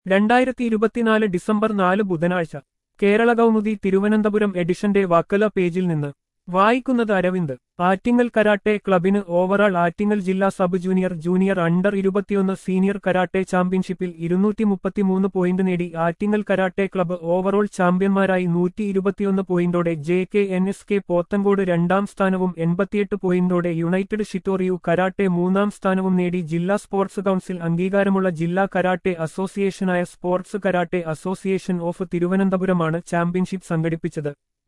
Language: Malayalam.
രണ്ടായിരത്തി ഇരുപത്തിനാല് ഡിസംബർ നാല് ബുധനാഴ്ച കേരള കൗമുദി തിരുവനന്തപുരം എഡിഷന്റെ വാക്കല പേജിൽ നിന്ന് വായിക്കുന്നത് അരവിന്ദ് ആറ്റിങ്ങൽ കരാട്ടെ ക്ലബിന് ഓവറാൾ ആറ്റിങ്ങൽ ജില്ലാ സബ് ജൂനിയർ ജൂനിയർ അണ്ടർ ഇരുപത്തിയൊന്ന് സീനിയർ കരാട്ടെ ചാമ്പ്യൻഷിപ്പിൽ ഇരുന്നൂറ്റി മുപ്പത്തിമൂന്ന് പോയിന്റ് നേടി ആറ്റിങ്ങൽ കരാട്ടെ ക്ലബ്ബ് ഓവറോൾ ചാമ്പ്യന്മാരായി നൂറ്റി ഇരുപത്തിയൊന്ന് പോയിന്റോടെ J K N S K Pothencode രണ്ടാം സ്ഥാനവും എൺപത്തിയെട്ട് പോയിന്റോടെ യുണൈറ്റഡ് ഷിറ്റോറിയു കരാട്ടെ മൂന്നാം സ്ഥാനവും നേടി ജില്ലാ സ്പോർട്സ് കൌൺസിൽ അംഗീകാരമുള്ള ജില്ലാ കരാട്ടെ അസോസിയേഷനായ സ്പോർട്സ് കരാട്ടെ അസോസിയേഷൻ ഓഫ് തിരുവനന്തപുരമാണ് ചാമ്പ്യൻഷിപ്പ് സംഘടിപ്പിച്ചത്